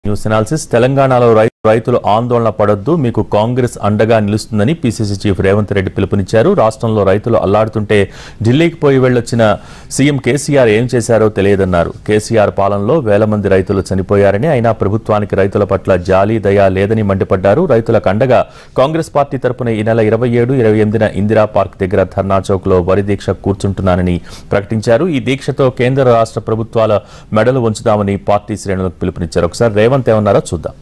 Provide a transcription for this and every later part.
News analysis తెలంగాణలో రై- రైతులు ఆందోళన పడొద్దు మీకు కాంగ్రెస్ అండగా నిలుస్తుందని పీసీసీ చీఫ్ రేవంత్ రెడ్డి పిలుపునిచ్చారు రాష్ట్రంలో రైతులు అల్లాడుతుంటే ఢిల్లీకి పోయి వెళ్ళొచ్చిన సీఎం కేసీఆర్ ఏం చేశారో తెలియదన్నారు కేసీఆర్ పాలనలో వేల మంది రైతులు చనిపోయారని అయినా ప్రభుత్వానికి రైతుల పట్ల జాలి దయ లేదని మండిపడ్డారు రైతులకు అండగా కాంగ్రెస్ పార్టీ తరపున ఈ నెల ఇరవై ఏడు ఇరవై ఎనిమిదిన ఇందిరా పార్క్ దగ్గర ధర్నా చౌక్ లో వరి దీక్ష కూర్చుంటున్నానని ప్రకటించారు ఈ దీక్షతో కేంద్ర రాష్ట్ర ప్రభుత్వాల మెడలు ఉంచుదామని పార్టీ శ్రేణులకు పిలుపునిచ్చారు ఒకసారి రేవంత్ ఏమన్నారో చూద్దాం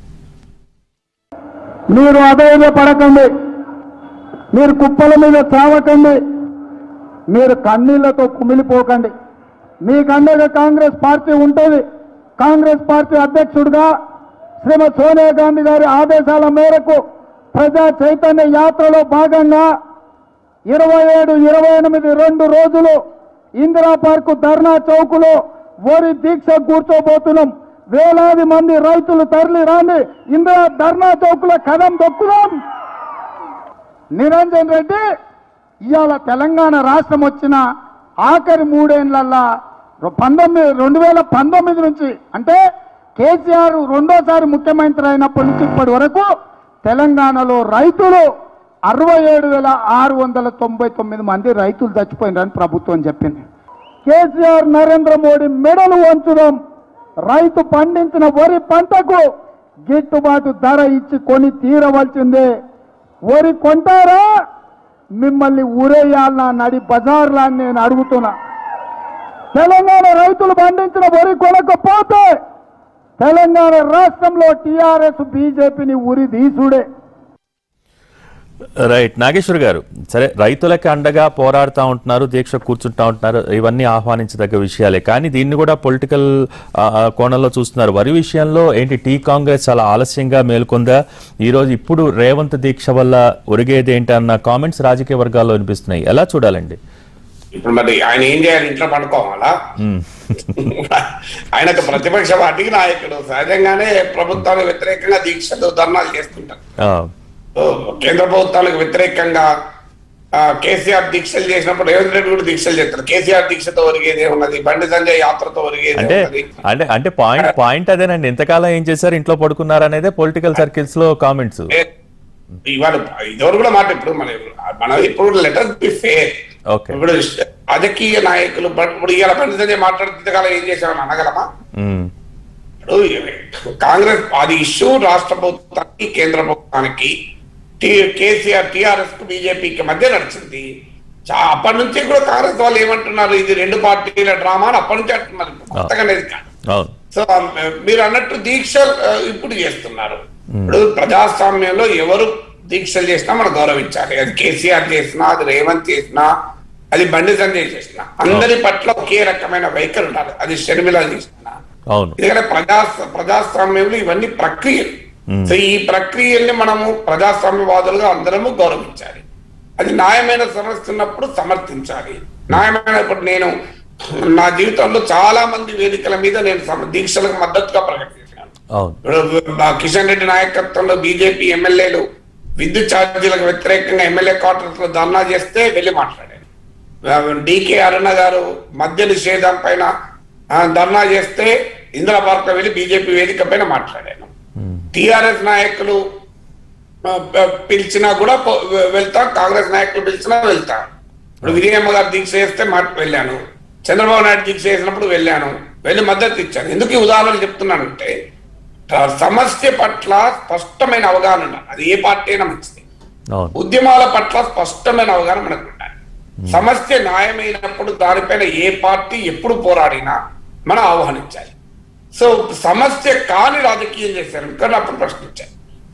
మీరు అధైర్యపడకండి మీరు కుప్పల మీద చావకండి మీరు కన్నీళ్లతో కుమిలిపోకండి మీకండగా కాంగ్రెస్ పార్టీ ఉంటుంది కాంగ్రెస్ పార్టీ అధ్యక్షుడిగా శ్రీమతి సోనియా గాంధీ గారి ఆదేశాల మేరకు ప్రజా చైతన్య యాత్రలో భాగంగా ఇరవై ఏడు ఇరవై ఎనిమిది రెండు రోజులు ఇందిరా పార్కు ధర్నా చౌకులో వరి దీక్ష కూర్చోబోతున్నాం వేలాది మంది రైతులు తరలి రాని ఇందిరా ధర్నా చౌకులో కదం దొక్కుదాం నిరంజన్ రెడ్డి ఇవాళ తెలంగాణ రాష్ట్రం వచ్చిన ఆఖరి మూడేళ్లల్లా పంతొమ్మిది రెండు వేల పంతొమ్మిది నుంచి అంటే కేసీఆర్ రెండోసారి ముఖ్యమంత్రి అయినప్పటి నుంచి ఇప్పటి వరకు తెలంగాణలో రైతులు అరవై ఏడు వేల ఆరు వందల తొంభై తొమ్మిది మంది రైతులు చచ్చిపోయినారని ప్రభుత్వం చెప్పింది కేసీఆర్ నరేంద్ర మోడీ మెడలు వంచుదాం రైతు పండించిన వరి పంటకు గిట్టుబాటు ధర ఇచ్చి కొని తీరవలసిందే వరి కొంటారా మిమ్మల్ని ఊరేయాలనా నడి బజార్లా అని నేను అడుగుతున్నా తెలంగాణ రైతులు పండించిన వరి కొనకపోతే తెలంగాణ రాష్ట్రంలో టీఆర్ఎస్ బీజేపీని ఉరి తీసుడే రైట్ నాగేశ్వర్ గారు సరే రైతులకి అండగా పోరాడుతూ ఉంటున్నారు దీక్ష కూర్చుంటా ఉంటున్నారు ఇవన్నీ ఆహ్వానించదగ్గ విషయాలే కానీ దీన్ని కూడా పొలిటికల్ కోణంలో చూస్తున్నారు వరి విషయంలో ఏంటి టీ కాంగ్రెస్ చాలా ఆలస్యంగా మేల్కొందా ఈ రోజు ఇప్పుడు రేవంత్ దీక్ష వల్ల ఒరిగేది ఏంటి అన్న కామెంట్స్ రాజకీయ వర్గాల్లో వినిపిస్తున్నాయి ఎలా చూడాలండి ఇప్పుడు మరి ఆయన ఏం చేయాలి ఇంట్లో పడుకోవాలా ఆయనకు ప్రతిపక్ష పార్టీకి నాయకుడు సహజంగానే ప్రభుత్వానికి వ్యతిరేకంగా దీక్షలు ధర్నాలు చేస్తుంటారు ఆ, ఓ, కేంద్ర ప్రభుత్వానికి వ్యతిరేకంగా ఆ, కేసీఆర్ దీక్షలు చేసినప్పుడు రేవంత్ రెడ్డి కూడా దీక్షలు చేస్తారు కేసీఆర్ దీక్షతో ఒరిగేదే ఉన్నది బండి సంజయ్ యాత్రతో ఒరిగేదే అంటే ఉన్నది అంటే అంటే పాయింట్ పాయింట్ అదేనండి ఎంతకాలం ఏం చేశారు ఇంట్లో పడుకున్నారు అనేదే పొలిటికల్ సర్కిల్స్ లో కామెంట్స్ ఏ, ఇవాళ ఇదివరకు కూడా మాట ఇప్పుడు మన మన ఇప్పుడు లెటర్ బి ఫేర్ ఓకే ఇప్పుడు రాజకీయ నాయకులు ఇప్పుడు ఇవాళ బండి సంజయ్ మాట్లాడుతుంటే కాలం ఏం చేశామని అనగలమా ఇప్పుడు కాంగ్రెస్ అది ఇష్యూ రాష్ట్ర ప్రభుత్వానికి కేంద్ర ప్రభుత్వానికి టి- కేసీఆర్ టిఆర్ఎస్ కు బీజేపీకి మధ్య నడిచింది చా- అప్పటి నుంచి కూడా కాంగ్రెస్ వాళ్ళు ఏమంటున్నారు ఇది రెండు పార్టీల డ్రామా అని అప్పటి నుంచి అంటున్నారు ఇప్పుడు కొత్తగా అనేది కాదు అవును సో ఆ, మీరు అన్నట్టు దీక్షలు ఆ, ఇప్పుడు చేస్తున్నారు ఇప్పుడు ప్రజాస్వామ్యంలో ఎవరు దీక్షలు చేసినా మనం గౌరవించాలి అది కేసీఆర్ చేసినా అది రేవంత్ చేసినా అది బండి సంజయ్ చేసినా అందరి పట్ల ఒకే రకమైన వైఖరి ఉండాలి అది షర్మిల చేసినా అవును ఎందుకంటే ప్రజా ప్రజాస్వామ్యంలో ఇవన్నీ ప్రక్రియలు సో ఈ ప్రక్రియల్ని మనము ప్రజాస్వామ్యవాదులుగా అందరము గౌరవించాలి అది న్యాయమైన సమస్య ఉన్నప్పుడు సమర్థించాలి న్యాయమైన ఇప్పుడు నేను నా జీవితంలో చాలా మంది వేదికల మీద నేను సమ- దీక్షలకు మద్దతుగా ప్రకటించాను అవును ఇప్పుడు మా కిషన్ రెడ్డి నాయకత్వంలో బీజేపీ ఎమ్మెల్యేలు విద్యుత్ ఛార్జీలకు వ్యతిరేకంగా ఎమ్మెల్యే క్వార్టర్స్ లో ధర్నా చేస్తే వెళ్ళి మాట్లాడాను డికే అరుణ గారు మద్య నిషేధం పైన ఆ, ధర్నా చేస్తే ఇందిరా పార్క్ లో వెళ్ళి బీజేపీ వేదిక పైన మాట్లాడాను టిఆర్ఎస్ నాయకులు ఆ, ప- పిలిచినా కూడా పో- వె- వెళ్తాం కాంగ్రెస్ నాయకులు పిలిచినా వెళ్తాం ఇప్పుడు విజయమ్మ గారు దీక్ష చేస్తే మాట వెళ్ళాను చంద్రబాబు నాయుడు దీక్ష చేసినప్పుడు వెళ్ళాను వెళ్ళి మద్దతు ఇచ్చాను ఎందుకు ఈ ఉదాహరణలు చెప్తున్నానంటే ట- సమస్య పట్ల స్పష్టమైన అవగాహన ఉండాలి అది ఏ పార్టీ అయినా మంచిది అవును ఉద్యమాల పట్ల స్పష్టమైన అవగాహన మనకు ఉండాలి సమస్య న్యాయమైనప్పుడు దానిపైన ఏ పార్టీ ఎప్పుడు పోరాడినా మనం ఆహ్వానించాలి సో సమస్య కాని రాజకీయం చేశారు కానీ అప్పుడు ప్రశ్నించారు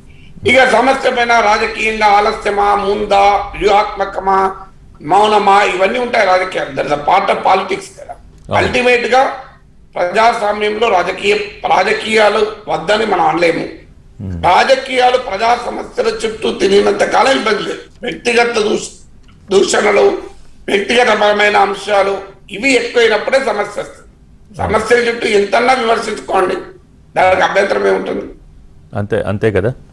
ఇక సమస్య పైన రాజకీయంగా ఆలస్యమా ముందా వ్యూహాత్మకమా మౌనమా ఇవన్నీ ఉంటాయి రాజకీయాలు there is part of politics కదా అల్టిమేట్ గా ప్రజాస్వామ్యంలో రాజకీయ రాజకీయాలు వద్దని మనం అనలేము రాజకీయాలు ప్రజా సమస్యల చుట్టూ తిరిగినంత కాలం ఇబ్బంది లేదు వ్యక్తిగత దూష- దూషణలు వ్యక్తిగతపరమైన అంశాలు ఇవి ఎక్కువైనప్పుడే సమస్య వస్తుంది సమస్యల చుట్టూ ఎంతన్నా విమర్శించుకోండి దానికి అభ్యంతరం ఏముంటుంది అంతే అంతే కదా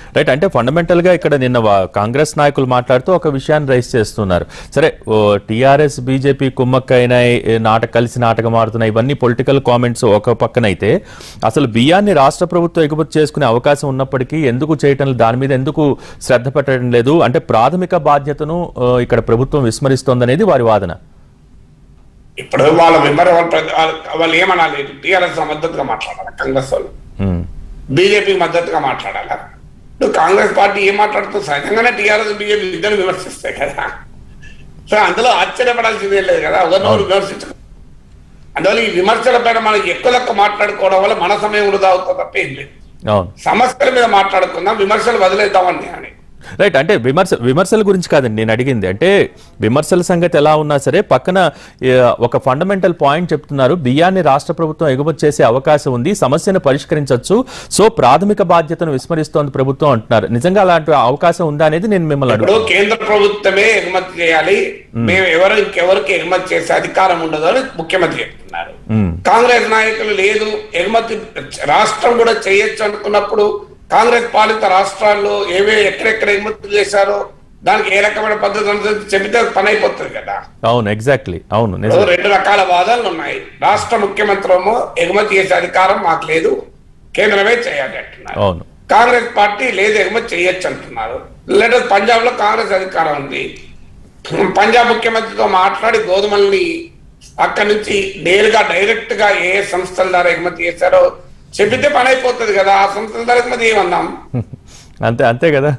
రైట్ అంటే ఫండమెంటల్ గా ఇక్కడ నిన్న వా- కాంగ్రెస్ నాయకులు మాట్లాడుతూ ఒక విషయాన్ని రైస్ చేస్తున్నారు సరే టిఆర్ఎస్ బీజేపీ కుమ్మక్కైనాయి ఏ, నాటక కలిసి నాటకం ఆడుతున్నాయి ఇవన్నీ పొలిటికల్ కామెంట్స్ ఒక పక్కనైతే అసలు బియ్యాన్ని రాష్ట్ర ప్రభుత్వం ఎగుమతి చేసుకునే అవకాశం ఉన్నప్పటికీ ఎందుకు చేయటం లేదు? దాని మీద ఎందుకు శ్రద్ధ పెట్టడం లేదు అంటే ప్రాథమిక బాధ్యతను ఆ, ఇక్కడ ప్రభుత్వం విస్మరిస్తోందనేది వారి వాదన ఇప్పుడు వాళ్ళ విమర్ వాళ్ళు ఏమనాలి టీఆర్ఎస్ మద్దతుగా మాట్లాడాలి కాంగ్రెస్ వాళ్ళు ఉమ్, బీజేపీ మద్దతుగా మాట్లాడాలా ఇప్పుడు కాంగ్రెస్ పార్టీ ఏం మాట్లాడుతుంది సహజంగానే టీఆర్ఎస్ బీజేపీ ఇద్దరు విమర్శిస్తాయి కదా సో అందులో ఆశ్చర్యపడాల్సిందే లేదు కదా ఒకరినొకరు విమర్శించు అందువల్ల ఈ విమర్శల పైన మనం ఎక్కువ లెక్క మాట్లాడుకోవడం వల్ల మన సమయం వృధా అవుతుంది తప్ప ఏం లేదు అవును సమస్యల మీద మాట్లాడుకుందాం విమర్శలు వదిలేద్దామని అని రైట్ అంటే విమర్శ విమర్శల గురించి కాదండి నేను అడిగింది అంటే విమర్శల సంగతి ఎలా ఉన్నా సరే పక్కన ఏ, ఒక ఫండమెంటల్ పాయింట్ చెప్తున్నారు బియ్యాన్ని రాష్ట్ర ప్రభుత్వం ఎగుమతి చేసే అవకాశం ఉంది సమస్యను పరిష్కరించవచ్చు సో ప్రాథమిక బాధ్యతను విస్మరిస్తోంది ప్రభుత్వం అంటున్నారు నిజంగా అలాంటి అవకాశం ఉందా అనేది నేను మిమ్మల్ని ఇప్పుడు అడుగు కేంద్ర ప్రభుత్వమే ఎగుమతి చేయాలి మేము ఎవరు ఇంకెవరికి ఎగుమతి చేసే అధికారం ఉండదు అని ముఖ్యమంత్రి చెప్తున్నారు మ్మ్. కాంగ్రెస్ నాయకులు లేదు ఎగుమతి రాష్ట్రం కూడా చేయొచ్చు అనుకున్నప్పుడు కాంగ్రెస్ పాలిత రాష్ట్రాల్లో ఏవే ఎక్కడెక్కడ ఎగుమతి చేశారో దానికి ఏ రకమైన పద్ధతి అనుసరించి చెబితే పని అయిపోతుంది కదా అవును ఎగ్జాక్ట్లీ అవును ఇప్పుడు నిజం రెండు రకాల వాదాలు ఉన్నాయి రాష్ట్ర ముఖ్యమంత్రి ఏమో ఎగుమతి చేసే అధికారం మాకు లేదు కేంద్రమే చేయాలి అంటున్నారు అవును కాంగ్రెస్ పార్టీ లేదు ఎగుమతి చేయొచ్చు అంటున్నారు లేదా పంజాబ్ లో కాంగ్రెస్ అధికారం ఉంది పంజాబ్ ముఖ్యమంత్రితో మాట్లాడి గోధుమల్ని అక్కడి నుంచి నేరుగా డైరెక్ట్ గా ఏ ఏ సంస్థల ద్వారా ఎగుమతి చేశారో చెబితే పని అయిపోతుంది కదా ఆ సంస్థల ద్వారా ఎగుమతి ఏమన్నాం అంతే అంతే కదా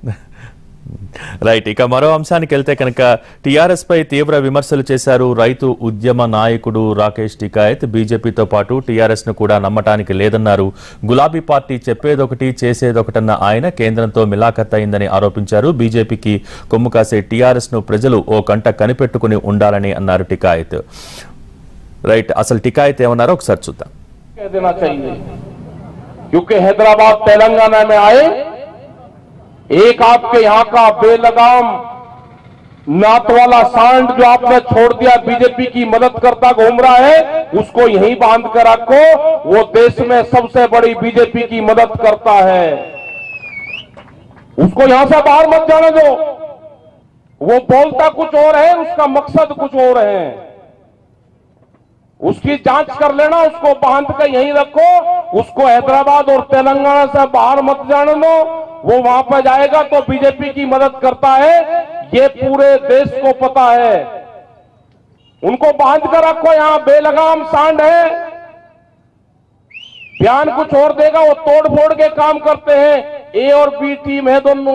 రైట్ ఇక మరో అంశానికి వెళ్తే కనుక టీఆర్ఎస్ పై తీవ్ర విమర్శలు చేశారు రైతు ఉద్యమ నాయకుడు రాకేష్ టికాయత్ బీజేపీతో పాటు టీఆర్ఎస్ ను కూడా నమ్మటానికి లేదన్నారు గులాబీ పార్టీ చెప్పేదొకటి చేసేదొకటన్న ఆయన కేంద్రంతో మిలాఖత్ అయిందని ఆరోపించారు బీజేపీకి కొమ్ము కాసే టీఆర్ఎస్ ను ప్రజలు ఓ కంట కనిపెట్టుకుని ఉండాలని అన్నారు టికాయత్ రైట్ అసలు టికాయత్ ఏమన్నారో ఒకసారి చూద్దాం कह देना चाहिए क्योंकि हैदराबाद तेलंगाना में आए एक आपके यहां का बेलगाम नात वाला सांड जो आपने छोड़ दिया बीजेपी की मदद करता घूम रहा है उसको यहीं बांध कर रखो वो देश में सबसे बड़ी बीजेपी की मदद करता है उसको यहां से बाहर मत जाने दो वो बोलता कुछ और है उसका मकसद कुछ और है उसकी जांच कर लेना उसको बांध कर यहीं रखो उसको हैदराबाद और तेलंगाना से बाहर मत जाने दो वो वहां पर जाएगा तो बीजेपी की मदद करता है ये पूरे देश को पता है उनको बांध कर रखो यहां बेलगाम सांड है बयान कुछ और देगा वो तोड़ फोड़ के काम करते हैं ए और बी टीम है दोनों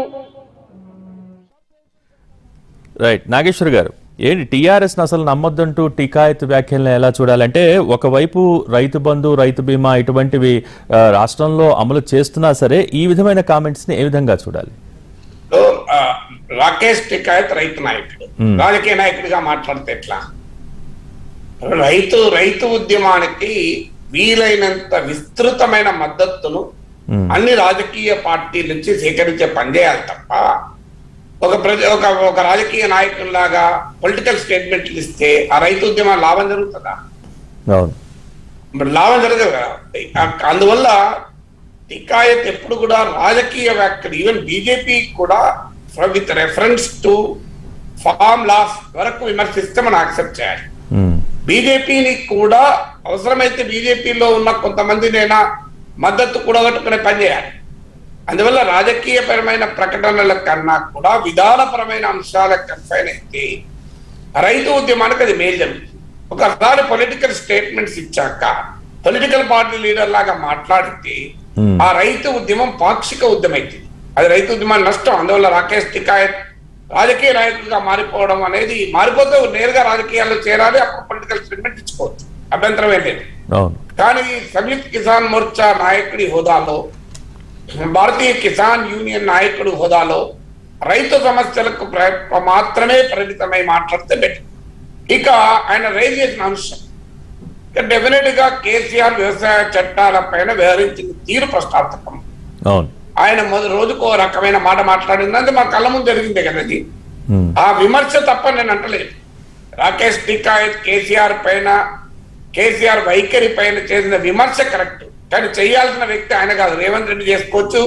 రైట్ నాగేశ్వర్ గారు ఏంటి టీఆర్ఎస్ అసలు నమ్మొద్దంటూ టికాయత్ వ్యాఖ్యలను ఎలా చూడాలంటే ఒకవైపు రైతు బంధు రైతు బీమా ఇటువంటివి ఆ, రాష్ట్రంలో అమలు చేస్తున్నా సరే ఈ విధమైన కామెంట్స్ ని ఏ విధంగా చూడాలి ఇప్పుడు, ఆ, రాకేష్ టికాయత్ రైతు నాయకుడు రాజకీయ నాయకుడిగా మాట్లాడితే ఎట్లా రైతు రైతు ఉద్యమానికి వీలైనంత విస్తృతమైన మద్దతును మ్మ్. అన్ని రాజకీయ పార్టీల నుంచి సేకరించే పనిచేయాలి తప్ప ఒక ప్రజ ఒక ఒక రాజకీయ నాయకుల్లాగా పొలిటికల్ స్టేట్మెంట్లు ఇస్తే ఆ రైతు ఉద్యమం లాభం జరుగుతుందా అవును మరి లాభం జరగదు కదా ఆ- అందువల్ల టికాయత్ ఎప్పుడు కూడా రాజకీయ వ్యాఖ్యలు ఈవెన్ బీజేపీ కూడా with reference to farm laws వరకు విమర్శిస్తే మనం యాక్సెప్ట్ చేయాలి మ్మ్. బీజేపీని కూడా అవసరమైతే బీజేపీలో ఉన్న కొంతమందినైనా మద్దతు కూడగట్టుకునే పని చేయాలి అందువల్ల రాజకీయపరమైన ప్రకటనల కన్నా కూడా విధానపరమైన అంశాలకు కన్ఫైన్ అయితే రైతు ఉద్యమానికి అది మేలు జరుగుతుంది ఒకసారి పొలిటికల్ స్టేట్మెంట్స్ ఇచ్చాక పొలిటికల్ పార్టీ లీడర్ లాగా మాట్లాడితే Hmm. ఆ రైతు ఉద్యమం పాక్షిక ఉద్యమం అవుతుంది అది రైతు ఉద్యమాన్ని నష్టం అందువల్ల రాకేష్ టికాయత్ రాజకీయ నాయకుడిగా మారిపోవడం అనేది మారిపోతే నేరుగా రాజకీయాల్లో చేరాలి అప్పుడు పొలిటికల్ స్టేట్మెంట్ ఇచ్చుకోవచ్చు అభ్యంతరం ఏం లేదు అవును కానీ సంయుక్త కిసాన్ మోర్చా నాయకుడి హోదాలో భారతీయ కిసాన్ యూనియన్ నాయకుడి హోదాలో రైతు సమస్యలకు ప్ర- మాత్రమే పరిమితమై మాట్లాడితే బెటర్ ఇక ఆయన రైజ్ చేసిన అంశం డెఫినెట్ గా కేసీఆర్ వ్యవసాయ చట్టాల పైన వ్యవహరించిన తీరు ప్రశ్నార్థకం అవును ఆయన మొదటి రోజుకో రకమైన మాట మాట్లాడిందంటే మా కళ్ళ ముందు జరిగిందే కదా అది మ్మ్. ఆ విమర్శ తప్ప నేను అంటలేదు రాకేష్ టికాయత్ కేసీఆర్ పైన కేసీఆర్ వైఖరి పైన చేసిన విమర్శ కరెక్ట్ కానీ చేయాల్సిన వ్యక్తి ఆయన కాదు రేవంత్ రెడ్డి చేసుకోవచ్చు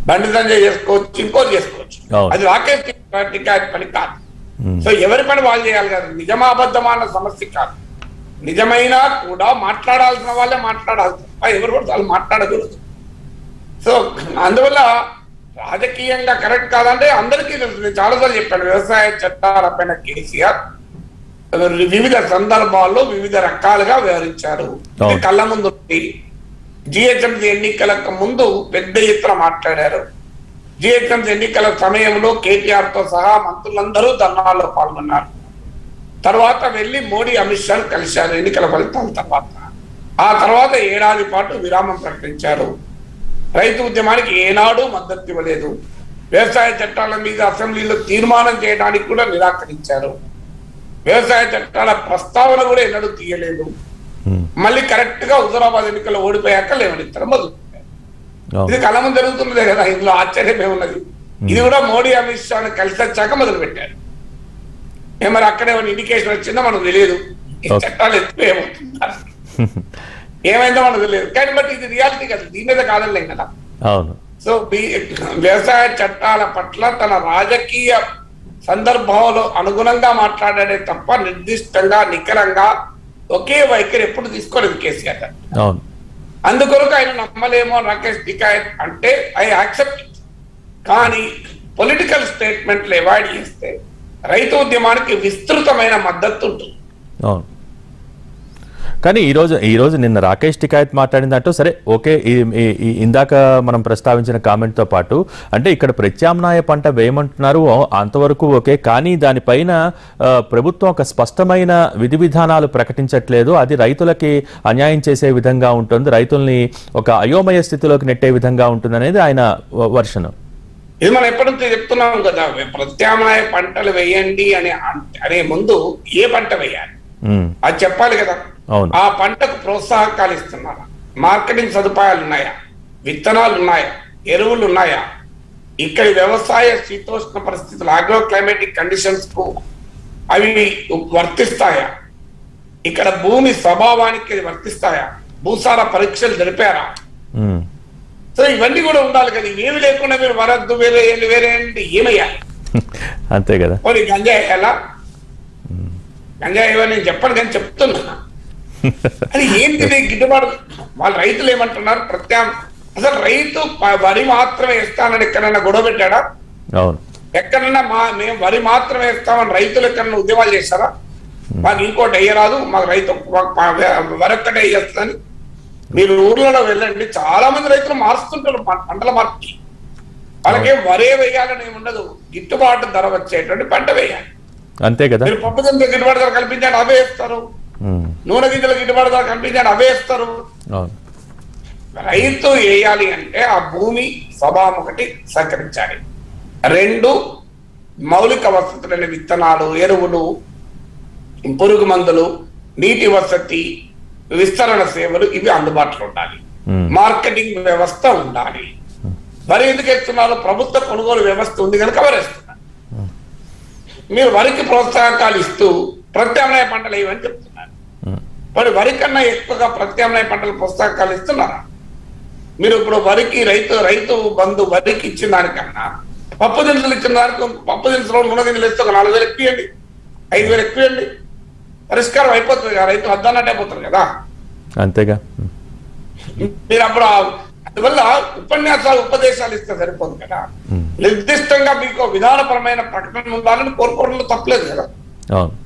బండి సంజయ్ చేసుకోవచ్చు ఇంకోటి చేసుకోవచ్చు అవును. అది రాకేష్ టికాయత్ పని కాదు సో ఎవరి పని వాళ్ళు చేయాలి కదా నిజమా అబద్ధమా అన్న సమస్య కాదు నిజమైనా కూడా మాట్లాడాల్సిన వాళ్ళే మాట్లాడాలి తప్ప ఎవరు కూడా వాళ్ళు మాట్లాడకూడదు సో అందువల్ల రాజకీయంగా కరెక్ట్ కాదంటే అందరికీ తెలుసు నేను చాలాసార్లు చెప్పాను వ్యవసాయ చట్టాలపైన కేసీఆర్ వివిధ సందర్భాల్లో వివిధ రకాలుగా వ్యవహరించారు ఇది అవును. కళ్ళ ముందు జిహెచ్ఎంసీ ఎన్నికలకు ముందు పెద్ద ఎత్తున మాట్లాడారు జిహెచ్ఎంసీ ఎన్నికల సమయంలో కేటీఆర్ తో సహా మంత్రులందరూ ధర్నాల్లో పాల్గొన్నారు తర్వాత వెళ్ళి మోడీ అమిత్ షా కలిశారు ఎన్నికల ఫలితాల తర్వాత ఆ తర్వాత ఏడాది పాటు విరామం ప్రకటించారు రైతు ఉద్యమానికి ఏనాడు మద్దతు ఇవ్వలేదు వ్యవసాయ చట్టాల మీద అసెంబ్లీలో తీర్మానం చేయడానికి కూడా నిరాకరించారు వ్యవసాయ చట్టాల ప్రస్తావన కూడా ఎన్నడూ తీయలేదు ఉమ్, మళ్ళీ కరెక్ట్ గా హుజరాబాద్ ఎన్నికల్లో ఓడిపోయాక లేవనెత్తడం మొదలు అవును. ఇది కళ ముందు జరుగుతున్నదే కదా ఇందులో ఆశ్చర్యం ఏమున్నది ఇది కూడా మోడీ అమిత్ షాను కలిసి వచ్చాక మొదలు పెట్టారు ఏ మరి అక్కడ ఏమైనా ఇండికేషన్ వచ్చిందో మనకు తెలియదు ఈ Okay. చట్టాలు ఎక్కువ ఏమవుతుందా ఏమైందో మనకు తెలియదు కానీ బట్ ఇది రియాలిటీ కదా దీని మీద కాదలేం కదా అవును సో బి- వ్యవసాయ చట్టాల పట్ల తన రాజకీయ సందర్భంలో అనుగుణంగా మాట్లాడాడే తప్ప నిర్దిష్టంగా నికరంగా ఒకే వైఖరి ఎప్పుడు తీసుకోలేదు కేసీఆర్ గారు. అవును అందుకొరకు ఆయన నమ్మలేమో రాకేష్ టికాయత్ అంటే ఐ యాక్సెప్ట్ కానీ పొలిటికల్ స్టేట్మెంట్లు అవాయిడ్ చేస్తే రైతు ఉద్యమానికి విస్తృతమైన మద్దతు ఉంటుంది అవును కానీ ఈరోజు ఈరోజు నిన్న రాకేష్ టికాయత్ మాట్లాడిందంటూ సరే ఓకే ఈ- ఈ- ఈ- ఇందాక మనం ప్రస్తావించిన కామెంట్తో పాటు అంటే ఇక్కడ ప్రత్యామ్నాయ పంట వేయమంటున్నారు ఓ, అంతవరకు ఓకే కానీ దానిపైన ఆ, ప్రభుత్వం ఒక స్పష్టమైన విధి విధానాలు ప్రకటించట్లేదు అది రైతులకి అన్యాయం చేసే విధంగా ఉంటుంది రైతుల్ని ఒక అయోమయ స్థితిలోకి నెట్టే విధంగా ఉంటుంది అనేది ఆయన వర్షను ఇది మనం ఎప్పటి నుంచో చెప్తున్నాం కదా ప్రత్యామ్నాయ పంటలు వేయండి అని అన్- అనే ముందు ఏ పంట వేయాలి ఉమ్, అది చెప్పాలి కదా అవును ఆ పంటకు ప్రోత్సాహకాలు ఇస్తున్నారా మార్కెటింగ్ సదుపాయాలు ఉన్నాయా విత్తనాలు ఉన్నాయా ఎరువులు ఉన్నాయా ఇక్కడి వ్యవసాయ శీతోష్ణ పరిస్థితులు ఆగ్రో క్లైమేటిక్ కండిషన్స్ కు అవి వర్తిస్తాయా ఇక్కడ భూమి స్వభావానికి అది వర్తిస్తాయా భూసార పరీక్షలు జరిపారా ఉమ్, సో ఇవన్నీ కూడా ఉండాలి కదా ఇవేమి లేకుండా మీరు వరద్దు వేరే ఏంటి, వేరే ఏంటి ఏమయ్యాలి అంతే కదా పోనీ గంజాయి వేయాలా గంజాయి వేయమని నేను చెప్పను కానీ చెప్తున్నా అది ఏంటిది గిట్టుబాటు వాళ్ళ రైతులు ఏమంటున్నారు ప్రత్యామ్ అసలు రైతు ప- వరి మాత్రమే ఇస్తానని ఎక్కడైనా గొడవ పెట్టాడా అవును ఎక్కడన్నా మా మేము వరి మాత్రమే ఇస్తామని రైతులు ఎక్కడన్నా ఉద్యమాలు చేస్తారా మాకు ఇంకోటి అయ్యరాదు మాకు రైతు మాకు ప- వరి ఒక్కటే అయ్యేస్తుందని మీరు ఊర్లలో వెళ్ళండి చాలా మంది రైతులు మారుస్తుంటారు ప- పంటల మార్పుకి వాళ్ళకేం వరే వేయాలని ఏమి ఉండదు గిట్టుబాటు ధర వచ్చేటువంటి పంట వేయాలి అంతే కదా మీరు పప్పు గింజలు గిట్టుబాటు ధర కల్పించండి అవే ఇస్తారు ఉమ్, నూనె గింజలు గిట్టుబాటు ధర కల్పించండి అవే ఇస్తారు అవును రైతు వేయాలి అంటే ఆ భూమి స్వభావం ఒకటి సహకరించాలి రెండు మౌలిక వసతులైన విత్తనాలు ఎరువులు పురుగు మందులు నీటి వసతి విస్తరణ సేవలు ఇవి అందుబాటులో ఉండాలి ఉమ్, మార్కెటింగ్ వ్యవస్థ ఉండాలి వరి ఎందుకు ఎత్తున్నారు ప్రభుత్వ కొనుగోలు వ్యవస్థ ఉంది కనుక వరి వేస్తున్నారు మీరు వరికి ప్రోత్సాహకాలు ఇస్తూ ప్రత్యామ్నాయ పంటలు ఇవని చెప్తున్నారు ఉమ్, మరి వరి కన్నా ఎక్కువగా ప్రత్యామ్నాయ పంటలు ప్రోత్సాహకాలు ఇస్తున్నారా మీరు ఇప్పుడు వరికి రైతు రైతు బంధు వరికి ఇచ్చిన దానికన్నా పప్పు దినుసులు ఇచ్చిన దానికి పప్పు దినుసులో నూనె గింజలు ఇస్తే ఒక నాలుగు వేలు ఎక్కువండి ఐదు వేలు ఎక్కువండి పరిష్కారం అయిపోతుంది కదా రైతు వద్దన్నట్టు అయిపోతారు కదా అంతేగా ఉమ్, మీరు అప్పుడు ఆ- అందువల్ల ఉపన్యాసాలు ఉపదేశాలు ఇస్తే సరిపోదు కదా ఉమ్, నిర్దిష్టంగా మీకు విధానపరమైన ప్రకటన ఉండాలని కోరుకోవడంలో తప్పలేదు కదా అవును